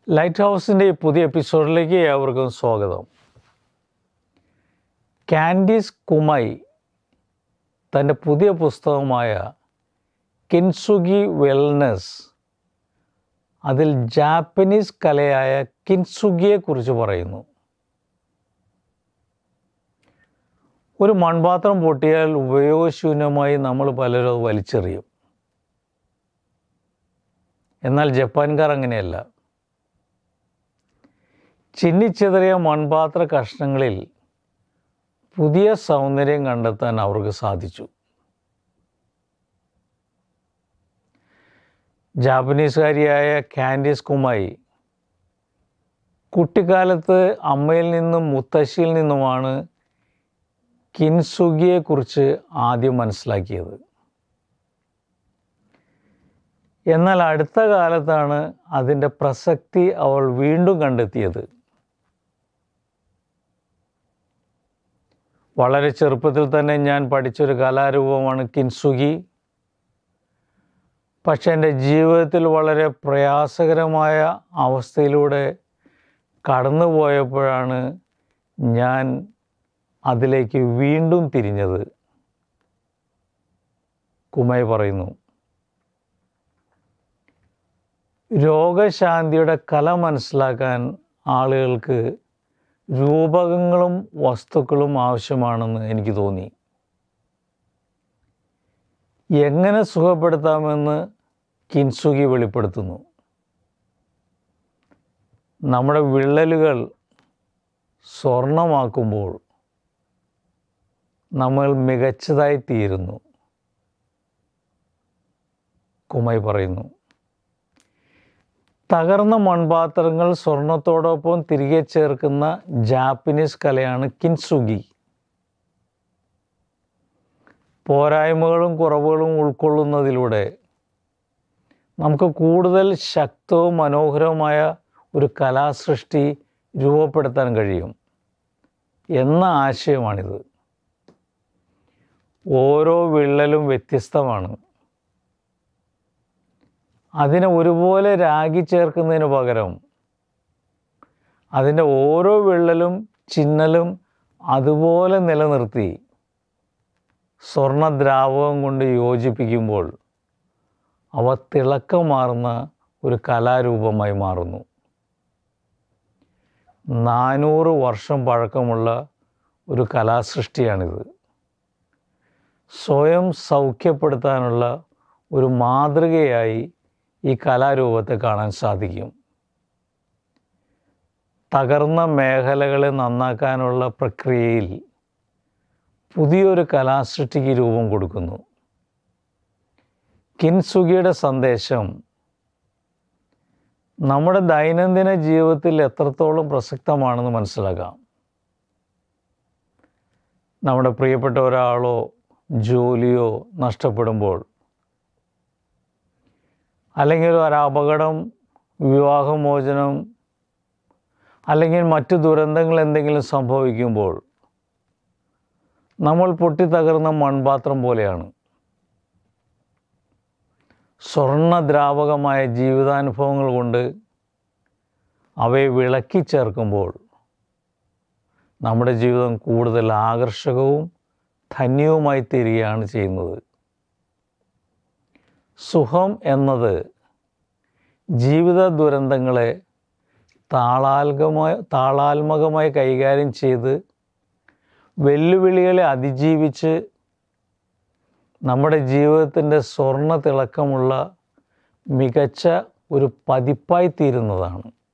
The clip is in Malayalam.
ലൈറ്റ് ഹൗസിൻ്റെ ഈ പുതിയ എപ്പിസോഡിലേക്ക് ഏവർക്കും സ്വാഗതം കാൻഡീസ് കുമൈ തൻ്റെ പുതിയ പുസ്തകമായ കിൻസുഗി വെൽനസ് അതിൽ ജാപ്പനീസ് കലയായ കിൻസുഗിയെക്കുറിച്ച് പറയുന്നു ഒരു മൺപാത്രം പൊട്ടിയാൽ ഉപയോഗശൂന്യമായി നമ്മൾ പലരും അത് വലിച്ചെറിയും എന്നാൽ ജപ്പാൻകാർ അങ്ങനെയല്ല ചിന്നിച്ചെതറിയ മൺപാത്ര കഷ്ണങ്ങളിൽ പുതിയ സൗന്ദര്യം കണ്ടെത്താൻ അവർക്ക് സാധിച്ചു ജാപ്പനീസുകാരിയായ കാൻഡീസ് കുമായി കുട്ടിക്കാലത്ത് അമ്മയിൽ നിന്നും മുത്തശ്ശിയിൽ നിന്നുമാണ് കിൻസുഗിയെക്കുറിച്ച് ആദ്യം മനസ്സിലാക്കിയത് എന്നാൽ അടുത്ത കാലത്താണ് അതിൻ്റെ പ്രസക്തി അവൾ വീണ്ടും കണ്ടെത്തിയത് വളരെ ചെറുപ്പത്തിൽ തന്നെ ഞാൻ പഠിച്ചൊരു കലാരൂപമാണ് കിൻസുഗി പക്ഷെ എൻ്റെ ജീവിതത്തിൽ വളരെ പ്രയാസകരമായ അവസ്ഥയിലൂടെ കടന്നു പോയപ്പോഴാണ് ഞാൻ അതിലേക്ക് വീണ്ടും തിരിഞ്ഞത് കുമൈ പറയുന്നു രോഗശാന്തിയുടെ കല മനസ്സിലാക്കാൻ ആളുകൾക്ക് രൂപകങ്ങളും വസ്തുക്കളും ആവശ്യമാണെന്ന് എനിക്ക് തോന്നി എങ്ങനെ സുഖപ്പെടുത്താമെന്ന് കിൻസുകി വെളിപ്പെടുത്തുന്നു നമ്മുടെ വിള്ളലുകൾ സ്വർണമാക്കുമ്പോൾ നമ്മൾ മികച്ചതായി തീരുന്നു കുമൈ പറയുന്നു തകർന്ന മൺപാത്രങ്ങൾ സ്വർണത്തോടൊപ്പം തിരികെ ചേർക്കുന്ന ജാപ്പനീസ് കലയാണ് കിൻസുഗി പോരായ്മകളും കുറവുകളും ഉൾക്കൊള്ളുന്നതിലൂടെ നമുക്ക് കൂടുതൽ ശക്തവും മനോഹരവുമായ ഒരു കലാസൃഷ്ടി രൂപപ്പെടുത്താൻ കഴിയും എന്ന ആശയമാണിത് ഓരോ വിള്ളലും വ്യത്യസ്തമാണ് അതിനെ ഒരുപോലെ രാഗി ചേർക്കുന്നതിന് പകരം അതിൻ്റെ ഓരോ വിള്ളലും ചിന്നലും അതുപോലെ നിലനിർത്തി സ്വർണദ്രാവകം കൊണ്ട് യോജിപ്പിക്കുമ്പോൾ അവ തിളക്കമാർന്ന ഒരു കലാരൂപമായി മാറുന്നു നാനൂറ് വർഷം പഴക്കമുള്ള ഒരു കലാസൃഷ്ടിയാണിത് സ്വയം സൗഖ്യപ്പെടുത്താനുള്ള ഒരു മാതൃകയായി ഈ കലാരൂപത്തെ കാണാൻ സാധിക്കും തകർന്ന മേഖലകളെ നന്നാക്കാനുള്ള പ്രക്രിയയിൽ പുതിയൊരു കലാസൃഷ്ടിക്ക് രൂപം കൊടുക്കുന്നു കിൻസുഗിയുടെ സന്ദേശം നമ്മുടെ ദൈനംദിന ജീവിതത്തിൽ എത്രത്തോളം പ്രസക്തമാണെന്ന് മനസ്സിലാക്കാം നമ്മുടെ പ്രിയപ്പെട്ട ഒരാളോ ജോലിയോ നഷ്ടപ്പെടുമ്പോൾ അല്ലെങ്കിൽ ഒരു അപകടം വിവാഹമോചനം അല്ലെങ്കിൽ മറ്റു ദുരന്തങ്ങൾ എന്തെങ്കിലും സംഭവിക്കുമ്പോൾ നമ്മൾ പൊട്ടിത്തകർന്ന മൺപാത്രം പോലെയാണ് സ്വർണദ്രാവകമായ ജീവിതാനുഭവങ്ങൾ കൊണ്ട് അവയെ വിളക്കി ചേർക്കുമ്പോൾ നമ്മുടെ ജീവിതം കൂടുതൽ ആകർഷകവും ധന്യവുമായി തീരുകയാണ് ചെയ്യുന്നത് സുഖം എന്നത് ജീവിത ദുരന്തങ്ങളെ താളാത്മകമായി താളാത്മകമായി കൈകാര്യം ചെയ്ത് വെല്ലുവിളികളെ അതിജീവിച്ച് നമ്മുടെ ജീവിതത്തിൻ്റെ സ്വർണ്ണ തിളക്കമുള്ള മികച്ച ഒരു പതിപ്പായി തീരുന്നതാണ്